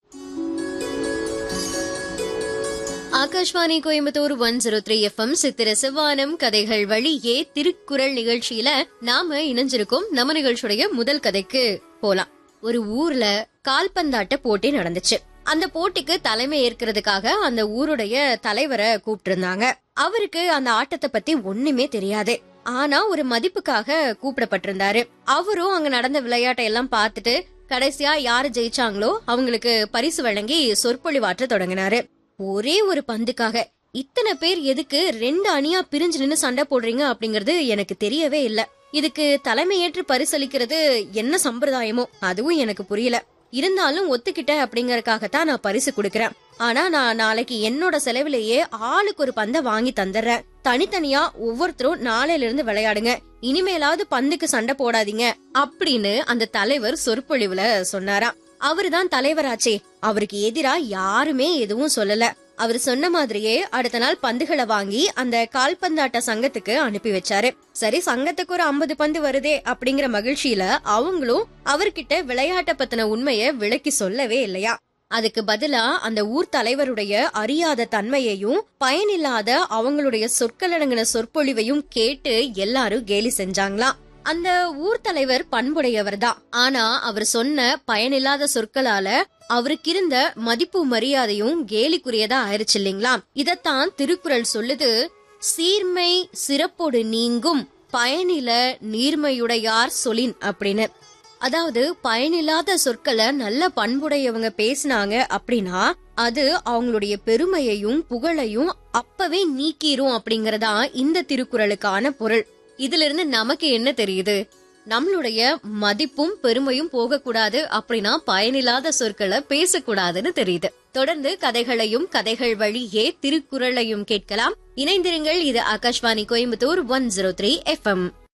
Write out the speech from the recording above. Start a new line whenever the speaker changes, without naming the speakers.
Akashvani Coimbatore one zero three FM சித்திர சிவானம் கதைகள் வழியே திருக்குறள் நிகழ்ச்சியில நாம இணைஞ்சிருக்கோம் நம்ம நிகழ்ச்சியுடைய முதல் கதைக்கு போலாம் ஒரு ஊர்ல கால்பந்தாட்ட போட்டி நடந்துச்சு அந்த போட்டிக்கு தலைமை ஏற்கிறதுக்காக அந்த ஊருடைய தலைவரை கூப்பிட்டு இருந்தாங்க அவருக்கு அந்த ஆட்டத்தை பத்தி ஒண்ணுமே தெரியாது ஆனா ஒரு மதிப்புக்காக கூப்பிடப்பட்டிருந்தாரு அவரும் அங்க நடந்த விளையாட்டை எல்லாம் பார்த்துட்டு கடைசியா யாரு ஜெயிச்சாங்களோ அவங்களுக்கு பரிசு வழங்கி சொற்பொழிவாற்ற தொடங்கினாரு ஒரே ஒரு பந்துக்காக இத்தனை பேர் எதுக்கு ரெண்டு அணியா பிரிஞ்சு நின்னு சண்டை போடுறீங்க அப்படிங்கறது எனக்கு தெரியவே இல்ல இதுக்கு தலைமையேற்று பரிசளிக்கிறது என்ன சம்பிரதாயமோ அதுவும் எனக்கு புரியல இருந்தாலும் ஒத்துக்கிட்ட அப்படிங்கறதுக்காகத்தான் நான் பரிசு கொடுக்கறேன் ஆனா நான் நாளைக்கு என்னோட செலவுலயே ஆளுக்கு ஒரு பந்தை வாங்கி தந்துடுறேன் தனித்தனியா ஒவ்வொருத்தரும் நாளையில இருந்து விளையாடுங்க இனிமேலாவது பந்துக்கு சண்டை போடாதீங்க அப்படின்னு அந்த தலைவர் சொற்பொழிவுல சொன்னாராம் அவருதான் தலைவராச்சே அவருக்கு எதிரா யாருமே எதுவும் சொல்லல அவர் சொன்ன மாதிரியே அடுத்த நாள் பந்துகளை வாங்கி அந்த கால்பந்தாட்ட சங்கத்துக்கு அனுப்பி வச்சாரு சரி சங்கத்துக்கு ஒரு ஐம்பது பந்து வருதே அப்படிங்கிற மகிழ்ச்சியில அவங்களும் அவர்கிட்ட விளையாட்ட பத்தின உண்மைய விளக்கி சொல்லவே இல்லையா அதுக்கு பதிலா அந்த ஊர் தலைவருடைய அறியாத தன்மையையும் பயனில்லாத அவங்களுடைய சொற்களடங்கின சொற்பொழிவையும் கேட்டு எல்லாரும் கேலி செஞ்சாங்களாம் அந்த ஊர் தலைவர் பண்புடையவர் தான் ஆனா அவர் சொன்ன பயனில்லாத சொற்களால அவருக்கு இருந்த மதிப்பு மரியாதையும் கேலிக்குரியதா ஆயிருச்சு இல்லைங்களா இதத்தான் திருக்குறள் சொல்லுது சீர்மை சிறப்போடு நீங்கும் பயனில நீர்மையுடையார் சொலின் அப்படின்னு அதாவது பயனில்லாத சொற்களை நல்ல பண்புடையவங்க பேசினாங்க அப்படின்னா அது அவங்களுடைய பெருமையையும் புகழையும் அப்பவே நீக்கிரும் அப்படிங்கறதா இந்த திருக்குறளுக்கான பொருள் இதுல இருந்து நமக்கு என்ன தெரியுது நம்மளுடைய மதிப்பும் பெருமையும் போகக்கூடாது அப்படின்னா பயனில்லாத சொற்களை பேசக்கூடாதுன்னு தெரியுது தொடர்ந்து கதைகளையும் கதைகள் வழியே திருக்குறளையும் கேட்கலாம் இணைந்திருங்கள் இது Akashvani Coimbatore one zero three FM